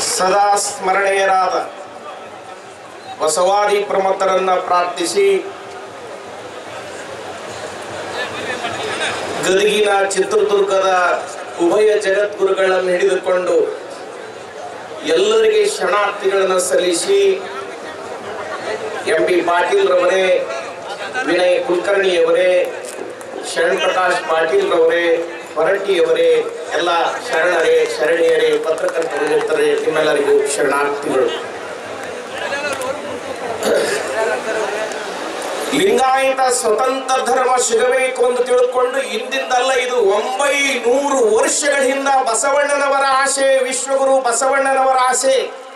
ಸದಾ ಸ್ಮರಣೀಯರಾದ ಬಸವಾದಿ ಪ್ರಮುಖರನ್ನ ಪ್ರಾರ್ಥಿಸಿ ಗದಗಿನ ಚಿತ್ರದುರ್ಗದ ಉಭಯ ಜಗದ್ಗುರುಗಳನ್ನು ಹಿಡಿದುಕೊಂಡು ಎಲ್ಲರಿಗೆ ಶರಣಾರ್ಥಿಗಳನ್ನು ಸಲ್ಲಿಸಿ ಎಂ ಬಿ ಪಾಟೀಲ್ ರವರೇ ವಿನಯ್ ಕುಲಕರ್ಣಿಯವರೇ ಶರಣ್ ಪ್ರಕಾಶ್ ಪಾಟೀಲ್ ರವರೇ ಹೊರಟ್ಟಿಯವರೇ ಎಲ್ಲ ಶರಣರೇ ಶರಣಿಯರೇ ಪತ್ರಕರ್ತರು ಮಿತ್ರರೇ ನಿಮ್ಮೆಲ್ಲರಿಗೂ ಶರಣಾರ್ಥಿಗಳು ಲಿಂಗಾಯತ ಸ್ವತಂತ್ರ ಧರ್ಮ ಸಿಗಬೇಕು ಎಂದು ತಿಳ್ಕೊಂಡು ಇಂದಿಂದಲ್ಲ ಇದು ಒಂಬೈನೂರು ವರ್ಷಗಳ ಹಿಂದ ಬಸವಣ್ಣನವರ ಆಸೆ ವಿಶ್ವಗುರು ಬಸವಣ್ಣನವರ ಆಸೆ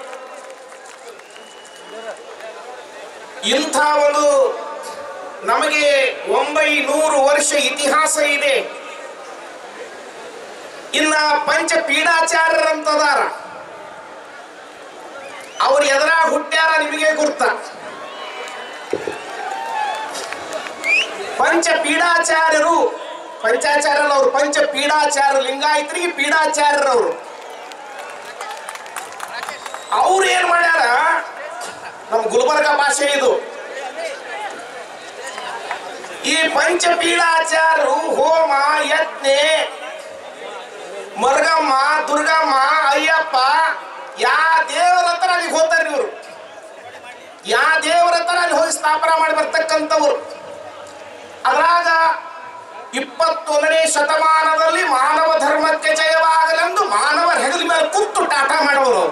ಇಂಥ ಒಂದು ನಮಗೆ ಒಂಬೈನೂರು ವರ್ಷ ಇತಿಹಾಸ ಇದೆ ಇನ್ನ ಪಂಚ ಪೀಡಾಚಾರ್ಯರಂತದಾರ ಅವ್ರು ಎದರ ಹುಟ್ಟ್ಯಾರ ನಿಮಗೆ ಗುರ್ತ ಪಂಚ ಪೀಡಾಚಾರ್ಯರು ಪಂಚಾಚಾರ್ಯರು ಅವರು ಪಂಚ ಪೀಡಾಚಾರ್ಯರು ಲಿಂಗಾಯತರಿಗೆ ಪೀಡಾಚಾರ್ಯರವರು ಅವ್ರು ಏನ್ ಮಾಡ್ಯಾರ ನಮ್ಮ ಗುಲ್ಬರ್ಗ ಭಾಷೆ ಇದು ಈ ಪಂಚಪೀಡಾಚಾರ್ಯರು ಹೋಮ ಯಜ್ಞೆ ಮರ್ಗಮ್ಮ ದುರ್ಗಮ್ಮ ಅಯ್ಯಪ್ಪ ಯಾ ದೇವರ ಹತ್ರ ಅಲ್ಲಿಗೆ ಹೋಗ್ತಾರೆ ಇವರು ಯಾ ದೇವರ ಹತ್ರ ಅಲ್ಲಿ ಹೋಗಿ ಸ್ಥಾಪನ ಮಾಡಿ ಬರ್ತಕ್ಕಂಥವ್ರು ಅದ್ರಾಗ ಇಪ್ಪತ್ತೊಂದನೇ ಶತಮಾನದಲ್ಲಿ ಮಾನವ ಧರ್ಮಕ್ಕೆ ಜಯವಾಗಲೆಂದು ಮಾನವರ ಹೆಗಲ ಮೇಲೆ ಕುತ್ತು ಟಾಟಾ ಮಾಡೋರು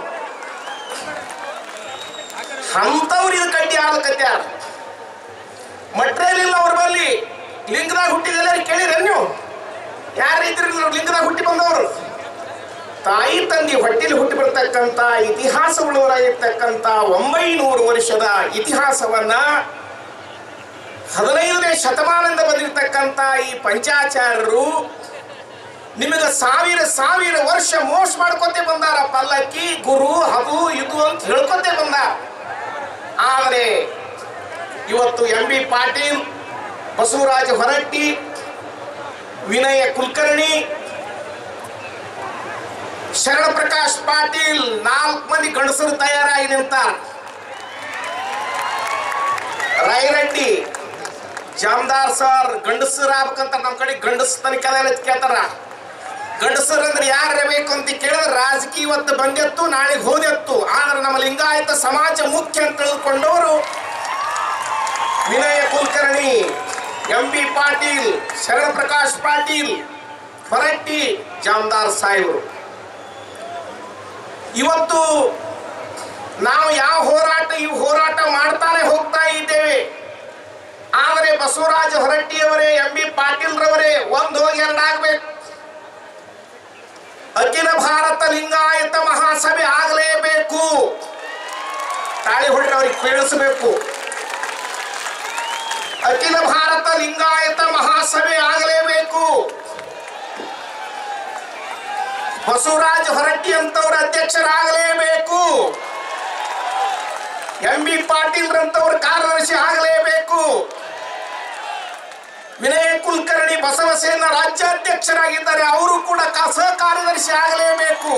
ಅಂಥವ್ರು ಇದು ಕಡ್ಡಿ ಆಲಕತ್ಯಾರ ಮಟ್ರೇಲ್ ಇಲ್ಲ ಅವ್ರ ಬಲ್ಲಿ ಲಿಂಗದಾಗ ಹುಟ್ಟಿದೆಲ್ಲ ಕೇಳಿರ ನೀವು ಯಾರು ಇದ್ರಿ ನೀವು ಲಿಂಗದಾಗ ಹುಟ್ಟಿ ಬಂದವರು ತಾಯಿ ತಂದೆ ಹೊಟ್ಟೆಲಿ ಹುಟ್ಟಿ ಬರ್ತಕ್ಕಂಥ ಇತಿಹಾಸ ಉಳ್ಳವರಾಗಿರ್ತಕ್ಕಂಥ ಒಂಬೈನೂರು ವರ್ಷದ ಇತಿಹಾಸವನ್ನ ಹದಿನೈದನೇ ಶತಮಾನದಿಂದ ಬಂದಿರತಕ್ಕಂಥ ಈ ಪಂಚಾಚಾರ್ಯರು ನಿಮಗೆ ಸಾವಿರ ಸಾವಿರ ವರ್ಷ ಮೋಸ ಮಾಡ್ಕೊತೆ ಬಂದಾರ ಪಲ್ಲಕ್ಕಿ ಗುರು ಅದು ಇದು ಅಂತ ಹೇಳ್ಕೊತೆ ಬಂದಾರ ಆದರೆ ಇವತ್ತು ಎಂ ಬಿ ಪಾಟೀಲ್ ಬಸವರಾಜ ಹೊರಟ್ಟಿ ವಿನಯ ಕುಲಕರ್ಣಿ ಶರಣ ಪ್ರಕಾಶ್ ಪಾಟೀಲ್ ನಾಲ್ಕು ಮಂದಿ ಗಂಡಸರು ತಯಾರಾಗಿ ನಿಂತಾರ ರಾಯರೆಡ್ಡಿ ಜಾಮದಾರ್ ಸರ್ ಗಂಡಸರು ಆಗ್ಬೇಕಂತ ನಮ್ಮ ಕಡೆ ಗಂಡಸ ತನಿಖೆ ಕೇಳ್ತಾರ ಗಂಡಸರು ಅಂದ್ರೆ ಯಾರು ಇರಬೇಕು ಅಂತ ಕೇಳಿದ್ರೆ ರಾಜಕೀಯ ಇವತ್ತು ಬಂದೆತ್ತು ನಾಳೆಗೆ ಹೋದೆತ್ತು ಆದ್ರೆ ನಮ್ಮ ಲಿಂಗಾಯತ ಸಮಾಜ ಮುಖ್ಯ ಅಂತ ತಿಳ್ಕೊಂಡವರು ವಿನಯ ಕುಲಕರ್ಣಿ ಎಂ ಬಿ ಪಾಟೀಲ್ ಶರಣ ಪ್ರಕಾಶ್ ಪಾಟೀಲ್ ಹೊರಟ್ಟಿ ಜಾಮದಾರ್ ಸಾಹೇಬರು ಇವತ್ತು ನಾವು ಯಾವ ಹೋರಾಟ ಈ ಹೋರಾಟ ಮಾಡ್ತಾನೆ ಹೋಗ್ತಾ ಇದ್ದೇವೆ ಆದರೆ ಬಸವರಾಜ ಹೊರಟ್ಟಿಯವರೇ ಎಂ ಬಿ ಪಾಟೀಲ್ ರವರೇ ಒಂದು ಹೋಗಿ ಎರಡಾಗಬೇಕು ಅಖಿಲ ಭಾರತ ಲಿಂಗಾಯತ ಮಹಾಸಭೆ ಆಗಲೇಬೇಕು ತಾಳಿ ಹೊಡ್ರಿ ಅವ್ರಿಗೆ ಕೇಳಿಸಬೇಕು ಅಖಿಲ ಭಾರತ ಲಿಂಗಾಯತ ಮಹಾಸಭೆ ಆಗಲೇಬೇಕು ಬಸವರಾಜ ಹೊರಟ್ಟಿ ಅಂತವ್ರ ಅಧ್ಯಕ್ಷರಾಗಲೇಬೇಕು ಎಂ ಬಿ ಪಾಟೀಲ್ ರಂತವ್ರ ಕಾರ್ಯದರ್ಶಿ ಆಗಲೇಬೇಕು ವಿನಯ ಕುಲಕರ್ಣಿ ಬಸವಸೇನ ರಾಜ್ಯಾಧ್ಯಕ್ಷರಾಗಿದ್ದಾರೆ ಅವರು ಕೂಡ ಕ- ಸಹ ಕಾರ್ಯದರ್ಶಿ ಆಗಲೇಬೇಕು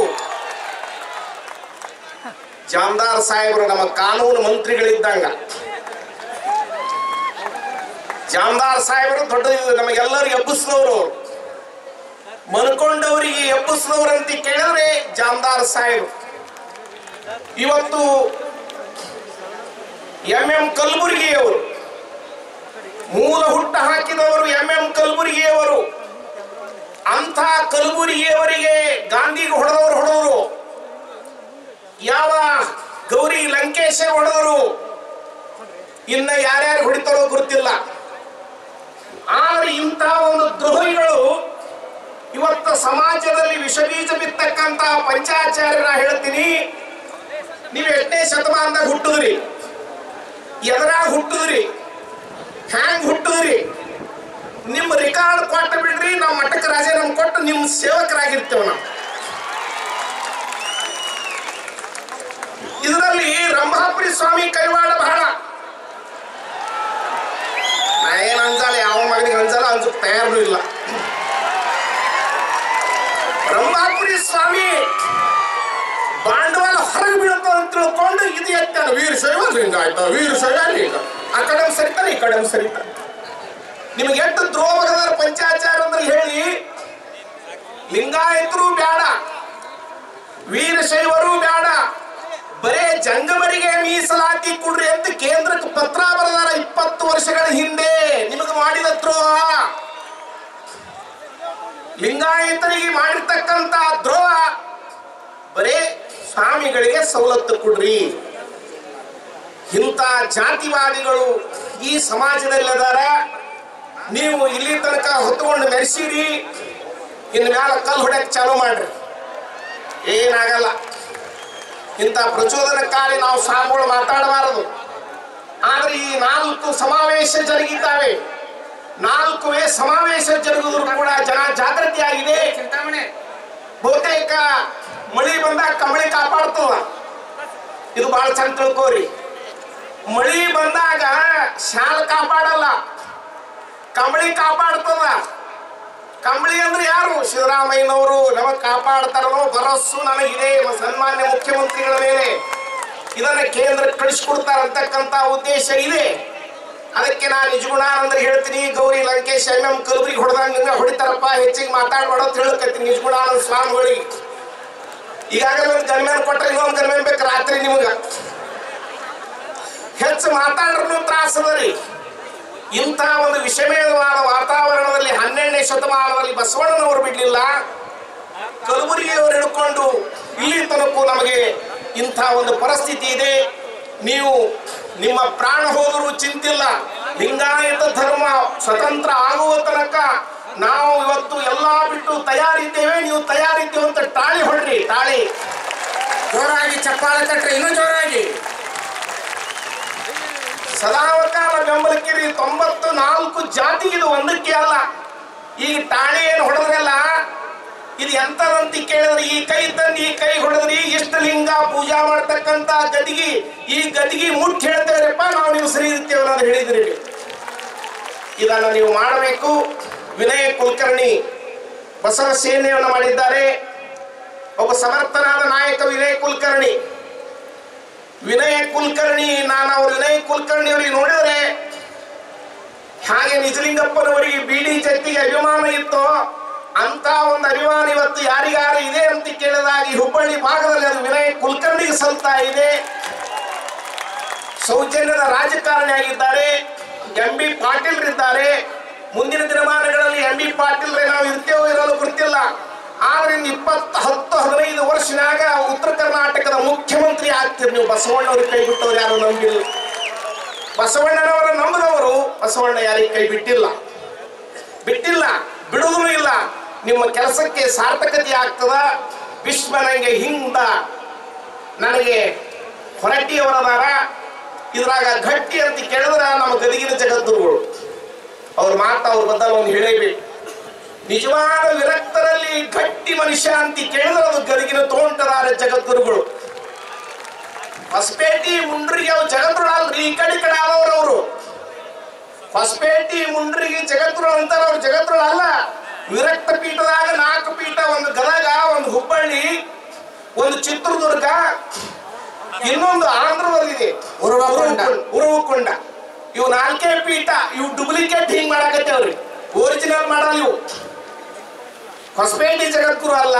ಜಾಮದಾರ್ ಸಾಹೇಬರು ನಮ್ಮ ಕಾನೂನು ಮಂತ್ರಿಗಳಿದ್ದಂಗ ಜಾಮದಾರ್ ಸಾಹೇಬರು ದೊಡ್ಡ ನಮಗೆಲ್ಲರಿಗೂ ಎಬ್ಬಿಸಿದವರು ಅವ್ರು. ಮನ್ಕೊಂಡವರಿಗೆ ಎಬ್ಬಿಸಿದವರು ಅಂತ ಕೇಳಿದ್ರೆ ಜಾಮದಾರ್ ಸಾಹೇಬರು ಇವತ್ತು ಎಂ ಎಂ ಕಲಬುರ್ಗಿಯವರು ಮೂಲ ಹುಟ್ಟ ಹಾಕಿದವರು ಎಂ ಎಂ ಕಲಬುರ್ಗಿಯವರು ಅಂಥ ಕಲಬುರ್ಗಿಯವರಿಗೆ ಗಾಂಧಿಗೆ ಹೊಡೆದವರು ಹೊಡೆದರು ಯಾವ ಗೌರಿ ಲಂಕೇಶ ಹೊಡೆದರು ಇನ್ನ ಯಾರ್ಯಾರು ಹೊಡಿತಾರೋ ಗೊತ್ತಿಲ್ಲ ಆದ್ರೆ ಇಂಥ ಒಂದು ದ್ರೋಹಿಗಳು ಇವತ್ತು ಸಮಾಜದಲ್ಲಿ ವಿಷಬೀಜ ಬಿತ್ತಕ್ಕಂತ ಪಂಚಾಚಾರ್ಯರ ಹೇಳ್ತೀನಿ ನೀವು ಎಷ್ಟನೇ ಶತಮಾನದಾಗ ಹುಟ್ಟಿದ್ರಿ ಎದರಾಗ ಹುಟ್ಟಿದ್ರಿ ಹ್ಯಾಂಗ್ ಹುಟ್ಟಿದ್ರಿ ನಿಮ್ಮ ರಿಕಾರ್ಡ್ ಕೊಟ್ಟು ಬಿಡ್ರಿ ನಾವು ಮಠಕ್ಕೆ ರಾಜೀನಾಮೆ ಕೊಟ್ಟು ನಿಮ್ಮ ಸೇವಕರಾಗಿರ್ತೇವೆ ನಾವು ಇದರಲ್ಲಿ ರಂಭಾಪುರಿ ಸ್ವಾಮಿ ಕೈವಾಡ ಬಹಳ ನಾ ಏನ್ ಅಂಜಲ್ಲ ಯಾವ ಮಗನಿಗೆ ಅಂಜಲ್ಲ ಅನ್ಸಕ್ ತಯಾರು ಇಲ್ಲ ರಂಭಾಪುರಿ ಸ್ವಾಮಿ ಬಂಡವಾಳ ಹೊರಗೆ ಬೀಳ್ತದೆ ಅಂತ ತಿಳ್ಕೊಂಡು ಇದು ಎತ್ತಾನ ವೀರಶೈವ ಲಿಂಗಾಯತ ವೀರಶೈವ ಲಿಂಗ ಆ ಕಡೆ ಒಂದ್ ಸರಿತಾನೆ ಈ ಕಡೆ ಒಂದ್ ಸರಿತಾನೆ ನಿಮಗೆ ಎಷ್ಟು ದ್ರೋಹದ ಪಂಚಾಚಾರ ಅಂದ್ರೆ ಹೇಳಿ ಲಿಂಗಾಯತರು ಬೇಡ ವೀರಶೈವರು ಬೇಡ ಬರೇ ಜಂಗಮರಿಗೆ ಮೀಸಲಾತಿ ಕೊಡ್ರಿ ಅಂತ ಕೇಂದ್ರಕ್ಕೆ ಪತ್ರ ಬರೆದಾರ ಇಪ್ಪತ್ತು ವರ್ಷಗಳ ಹಿಂದೆ ನಿಮಗೆ ಮಾಡಿದ ದ್ರೋಹ ಲಿಂಗಾಯತರಿಗೆ ಮಾಡಿರ್ತಕ್ಕಂತ ದ್ರೋಹ ಬರೇ ಸ್ವಾಮಿಗಳಿಗೆ ಸವಲತ್ತು ಕೊಡ್ರಿ ಇಂಥ ಜಾತಿವಾದಿಗಳು ಈ ಸಮಾಜದಲ್ಲಿ ಅದಾರ ನೀವು ಇಲ್ಲಿ ತನಕ ಹೊತ್ಕೊಂಡು ಮೆರೆಸಿರಿ ಇನ್ನು ಮ್ಯಾಲ ಕಲ್ಲು ಹೊಡ್ಯಕ್ ಚಾಲು ಮಾಡ್ರಿ ಏನಾಗಲ್ಲ ಇಂಥ ಪ್ರಚೋದನಕಾರಿ ನಾವು ಸಾವುಗಳು ಮಾತಾಡಬಾರದು ಆದ್ರೆ ಈ ನಾಲ್ಕು ಸಮಾವೇಶ ಜರುಗಿದ್ದಾವೆ ನಾಲ್ಕುವೇ ಸಮಾವೇಶ ಜರುಗಿದ್ರು ಕೂಡ ಜನ ಜಾಗೃತಿ ಆಗಿದೆ ಚಿಂತಾಮಣಿ ಬಹುತೇಕ ಮಳಿ ಬಂದಾಗ ಕಮಳಿ ಕಾಪಾಡ್ತದ ಇದು ಬಹಳ ಚಂದ ತಿಳ್ಕೋರಿ ಮಳಿ ಬಂದಾಗ ಶಾಲ ಕಾಪಾಡಲ್ಲ ಕಮಳಿ ಕಾಪಾಡ್ತದ ಕಂಬಳಿ ಅಂದ್ರೆ ಯಾರು ಸಿದ್ದರಾಮಯ್ಯನವರು ನಮಗ್ ಕಾಪಾಡ್ತಾರೋ ಭರಸ್ಸು ನನಗಿದೆ ಸನ್ಮಾನ್ಯ ಮುಖ್ಯಮಂತ್ರಿಗಳ ಮೇಲೆ ಇದನ್ನ ಕೇಂದ್ರಕ್ಕೆ ಕಳಿಸ್ಕೊಡ್ತಾರಂತಕ್ಕಂತ ಉದ್ದೇಶ ಇದೆ ಅದಕ್ಕೆ ನಾನು ನಿಜಗುಣಾನಂದ್ರ ಹೇಳ್ತೀನಿ ಗೌರಿ ಲಂಕೇಶ್ ಎಂ ಎಂ ಕಲಬುರ್ಗಿ ಹೊಡೆದಂಗ ಹೊಡಿತಾರಪ್ಪ ಹೆಚ್ಚಿಗೆ ಮಾತಾಡ್ಬೇಡ ಅಂತ ಹೇಳಕತ್ತೀನಿ ನಿಜಗುಣಾನಂದ ಸ್ವಾಮಿಗಳಿಗೆ ಈಗಾಗಲೇ ಒಂದು ಗನ್ಮ್ಯಾನ್ ಕೊಟ್ರೆ ಇನ್ನೊಂದು ಗನ್ಮ್ಯಾನ್ ಬೇಕು ರಾತ್ರಿ ನಿಮಗ ಹೆಚ್ಚು ಮಾತಾಡ್ರೂ ತ್ರಾಸ ಅದ ರೀ ಇಂಥ ಒಂದು ವಿಷಮೇಯವಾದ ವಾತಾವರಣದಲ್ಲಿ ಹನ್ನೆರಡನೇ ಶತಮಾನದಲ್ಲಿ ಬಸವಣ್ಣನವರು ಬಿಡ್ಲಿಲ್ಲ ಕಲಬುರಗಿಯವರು ಹಿಡ್ಕೊಂಡು ಇಲ್ಲಿ ತನಕ ನಮಗೆ ಇಂಥ ಒಂದು ಪರಿಸ್ಥಿತಿ ಇದೆ ನೀವು ನಿಮ್ಮ ಪ್ರಾಣ ಹೋದರೂ ಚಿಂತಿಲ್ಲ ಲಿಂಗಾಯತ ಧರ್ಮ ಸ್ವತಂತ್ರ ಆಗುವ ತನಕ ನಾವು ಇವತ್ತು ಎಲ್ಲಾ ಬಿಟ್ಟು ತಯಾರಿದ್ದೇವೆ ನೀವು ತಯಾರಿದ್ದೇವೆ ಅಂತ ಟಾಳಿ ಹೊಡ್ರಿ ಟಾಳಿ ಜೋರಾಗಿ ಚಪ್ಪಾಳೆ ತಟ್ರಿ ಇನ್ನೂ ಜೋರಾಗಿ ಸದಾವಕಾಲ ಬೆಂಬಲಕ್ಕಿರಿ ತೊಂಬತ್ತು ನಾಲ್ಕು ಜಾತಿ ಇದು ಒಂದಕ್ಕೆ ಅಲ್ಲ ಈಗ ಟಾಳಿ ಏನು ಹೊಡೆದ್ರಲ್ಲ ಇದು ಎಂತದಂತ ಕೇಳಿದ್ರೆ ಈ ಕೈ ತಂದು ಈ ಕೈ ಹೊಡೆದ್ರಿ ಇಷ್ಟ ಲಿಂಗ ಪೂಜಾ ಮಾಡ್ತಕ್ಕಂತ ಗದಿಗಿ ಈ ಗದಿಗಿ ಮುಟ್ಟಿ ಹೇಳ್ತೇವ್ರಪ್ಪ ನಾವು ನೀವು ಸರಿ ಇರ್ತೇವೆ ಅನ್ನೋದು ಹೇಳಿದ್ರಿ ಇದನ್ನು ನೀವು ಮಾಡಬೇಕು ವಿನಯ ಕುಲಕರ್ಣಿ ಬಸವ ಸೇನೆಯನ್ನು ಮಾಡಿದ್ದಾರೆ ಒಬ್ಬ ಸಮರ್ಥನಾದ ನಾಯಕ ವಿನಯ್ ಕುಲಕರ್ಣಿ ವಿನಯ್ ಕುಲಕರ್ಣಿ ನಾನು ಅವ್ರ ವಿನಯ್ ಕುಲಕರ್ಣಿ ಅವರಿಗೆ ನೋಡಿದರೆ ಹಾಗೆ ನಿಜಲಿಂಗಪ್ಪನವರಿಗೆ ಬಿಡಿ ಜತ್ತಿಗೆ ಅಭಿಮಾನ ಇತ್ತು ಅಂತ ಒಂದು ಅಭಿಮಾನ ಇವತ್ತು ಯಾರಿಗಾರು ಇದೆ ಅಂತ ಕೇಳಿದಾಗ ಈ ಹುಬ್ಬಳ್ಳಿ ಭಾಗದಲ್ಲಿ ಅದು ವಿನಯ್ ಕುಲಕರ್ಣಿಗೆ ಸಲ್ತಾ ಇದೆ ಸೌಜನ್ಯದ ರಾಜಕಾರಣಿ ಆಗಿದ್ದಾರೆ ಎಂ ಬಿ ಪಾಟೀಲ್ ಇದ್ದಾರೆ ಮುಂದಿನ ದಿನಮಾನಗಳಲ್ಲಿ ಎಂ ಬಿ ಪಾಟೀಲ್ ನಾವು ಇರ್ತೇವೋ ಇರಲು ಗೊತ್ತಿಲ್ಲ ಆದ್ರೆ ಇನ್ನು ಇಪ್ಪತ್ತು ಹತ್ತು ಹದಿನೈದು ವರ್ಷನಾಗ ಉತ್ತರ ಕರ್ನಾಟಕದ ಮುಖ್ಯಮಂತ್ರಿ ಆಗ್ತೀರಿ ನೀವು ಬಸವಣ್ಣವ್ರಿಗೆ ಕೈ ಬಿಟ್ಟವ್ರು ಯಾರು ನಂಬಿಲ್ಲ ಬಸವಣ್ಣನವರ ನಂಬದವರು ಬಸವಣ್ಣ ಯಾರಿಗೆ ಕೈ ಬಿಟ್ಟಿಲ್ಲ ಬಿಟ್ಟಿಲ್ಲ ಬಿಡುವುದೂ ಇಲ್ಲ ನಿಮ್ಮ ಕೆಲಸಕ್ಕೆ ಸಾರ್ಥಕತೆ ಆಗ್ತದ ವಿಶ್ವ ನನಗೆ ಹಿಂದ ನನಗೆ ಹೊರಟ್ಟಿಯವರದಾರ ಇದ್ರಾಗ ಗಟ್ಟಿ ಅಂತ ಕೇಳಿದ್ರೆ ನಮ್ಮ ಗದಗಿನ ಜಗದ್ಗುರುಗಳು ಅವ್ರ ಮಾತು ಅವ್ರ ಬದಲು ಒಂದು ಹೇಳೇಬೇಕು ನಿಜವಾದ ವಿರಕ್ತರಲ್ಲಿ ಗಟ್ಟಿ ಮನುಷ್ಯ ಅಂತ ಕೇಳಿದ್ರೆ ಅದು ಗದಗಿನ ತೋಂಟದಾರ ಜಗದ್ಗುರುಗಳು ಹೊಸಪೇಟಿ ಮುಂಡ್ರಿಗೆ ಅವ್ರು ಜಗದ್ಗುರು ಅಲ್ರಿ ಈ ಕಡೆ ಈ ಕಡೆ ಆದವ್ರು ಅವರು ಹೊಸಪೇಟಿ ಮುಂಡ್ರಿಗೆ ಜಗದ್ಗುರು ಅಂತಾರ ಅವ್ರು ಜಗದ್ಗುರು ಅಲ್ಲ ವಿರಕ್ತ ಪೀಠದಾಗ ನಾಲ್ಕು ಪೀಠ ಒಂದು ಗದಗ ಒಂದು ಹುಬ್ಬಳ್ಳಿ ಒಂದು ಚಿತ್ರದುರ್ಗ ಇನ್ನೊಂದು ಆಂಧ್ರದಲ್ಲಿದೆ ಉರುವಕೊಂಡ. ಉರುವಕೊಂಡ ಇವು ನಾಲ್ಕೇ ಪೀಠ ಇವು ಡೂಪ್ಲಿಕೇಟ್ ಹಿಂಗ್ ಮಾಡಾಕತ್ತೇವ್ರಿ ಒರಿಜಿನಲ್ ಮಾಡಲ್ಲ ಇವು ಹೊಸಪೇಟೆ ಜಗದ್ಗುರು ಅಲ್ಲ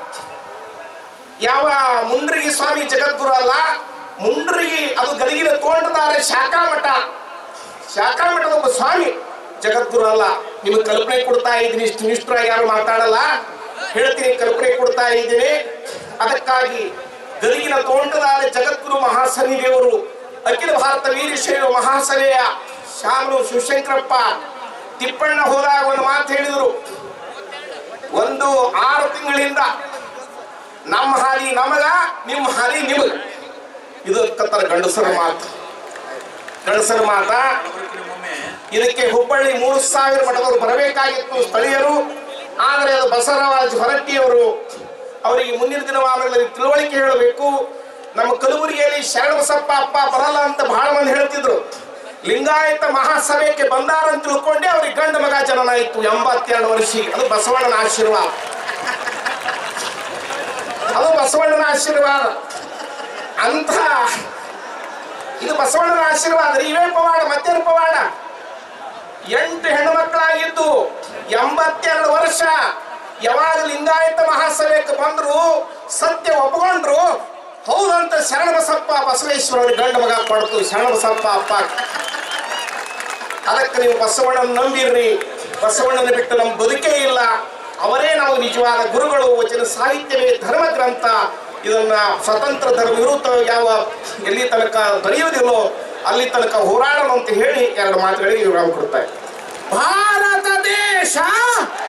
ಯಾವ ಮುಂಡ್ರಿಗಿ ಸ್ವಾಮಿ ಜಗದ್ಗುರು ಅಲ್ಲ ಮುಂಡ್ರಿಗಿ ಅದು ಗದಗಿನ ತೋಂಟದಾರೆ ಶಾಖಾ ಮಠ ಶಾಖಾ ಮಠದ ಒಬ್ಬ ಸ್ವಾಮಿ ಜಗದ್ಗುರು ಅಲ್ಲ ನಿಮಗೆ ಕಲ್ಪನೆ ಕೊಡ್ತಾ ಇದ್ದೀನಿ ಇಷ್ಟು ನಿಷ್ಠರಾಗಿ ಯಾರು ಮಾತಾಡಲ್ಲ ಹೇಳ್ತೀನಿ ಕಲ್ಪನೆ ಕೊಡ್ತಾ ಇದ್ದೀನಿ ಅದಕ್ಕಾಗಿ ಗದಗಿನ ತೋಂಟದಾರೆ ಜಗದ್ಗುರು ಮಹಾಸನ್ನಿದೇವರು ಅಖಿಲ ಭಾರತ ವೀರಶೈವ ಮಹಾಸಭೆಯ ಶಾಮರು ಶಿವಶಂಕರಪ್ಪ ತಿಪ್ಪಣ್ಣ ಹೋದಾಗ ಒಂದು ಮಾತು ಹೇಳಿದರು ಒಂದು ಆರು ತಿಂಗಳಿಂದ ನಮ್ಮ ಹಾದಿ ನಮಗ ನಿಮ್ಮ ಹಾದಿ ನಿಮಗ ಇದು ಕತ್ತರ ಗಂಡಸರ ಮಾತು ಗಂಡಸರ ಮಾತ ಇದಕ್ಕೆ ಹುಬ್ಬಳ್ಳಿ ಮೂರು ಸಾವಿರ ಮಠದವರು ಬರಬೇಕಾಗಿತ್ತು ಸ್ಥಳೀಯರು ಆದರೆ ಅದು ಬಸವರಾಜ್ ಹೊರಟ್ಟಿಯವರು ಅವರಿಗೆ ಮುಂದಿನ ದಿನಮಾನಗಳಲ್ಲಿ ತಿಳುವಳಿಕೆ ಹೇಳಬೇಕು ನಮ್ಮ ಕಲಬುರಗಿಯಲ್ಲಿ ಶರಣಬಸಪ್ಪ ಅಪ್ಪ ಬರಲ್ಲ ಅಂತ ಬಹಳ ಮಂದಿ ಹೇಳ್ತಿದ್ರು ಲಿಂಗಾಯತ ಮಹಾಸಭೆಗೆ ಬಂದಾರ ಅಂತ ತಿಳ್ಕೊಂಡೆ ಅವ್ರಿಗೆ ಗಂಡ ಮಗ ಜನನ ಇತ್ತು ಎಂಬತ್ತೆರಡು ವರ್ಷಿಗೆ ಅದು ಬಸವಣ್ಣನ ಆಶೀರ್ವಾದ ಅದು ಬಸವಣ್ಣನ ಆಶೀರ್ವಾದ ಅಂತ ಇದು ಬಸವಣ್ಣನ ಆಶೀರ್ವಾದ ರೀ ಇವೇ ಪವಾಡ ಮತ್ತೇನು ಪವಾಡ ಎಂಟು ಹೆಣ್ಣು ಮಕ್ಕಳಾಗಿದ್ದು ಎಂಬತ್ತೆರಡು ವರ್ಷ ಯಾವಾಗ ಲಿಂಗಾಯತ ಮಹಾಸಭೆಗೆ ಬಂದ್ರು ಸತ್ಯ ಒಪ್ಕೊಂಡ್ರು ಹೌದಂತ ಶರಣ ಬಸಪ್ಪ ಬಸವೇಶ್ವರವ್ರಿಗೆ ಗಂಡ ಮಗ ಕೊಡ್ತು ಶರಣ ಬಸಪ್ಪ ಅಪ್ಪ ಅದಕ್ಕೆ ನೀವು ಬಸವಣ್ಣನ ನಂಬಿರ್ರಿ ಬಸವಣ್ಣನ ಬಿಟ್ಟು ನಮ್ಮ ಬದುಕೇ ಇಲ್ಲ ಅವರೇ ನಾವು ನಿಜವಾದ ಗುರುಗಳು ವಚನ ಸಾಹಿತ್ಯವೇ ಧರ್ಮ ಗ್ರಂಥ ಇದನ್ನ ಸ್ವತಂತ್ರ ಧರ್ಮ ವಿರುದ್ಧ ಯಾವ ಎಲ್ಲಿ ತನಕ ದೊರೆಯುವುದಿಲ್ಲೋ ಅಲ್ಲಿ ತನಕ ಹೋರಾಡೋಣ ಅಂತ ಹೇಳಿ ಎರಡು ಮಾತುಗಳಿಗೆ ವಿರಾಮ ಕೊಡ್ತಾರೆ ಭಾರತ ದೇಶ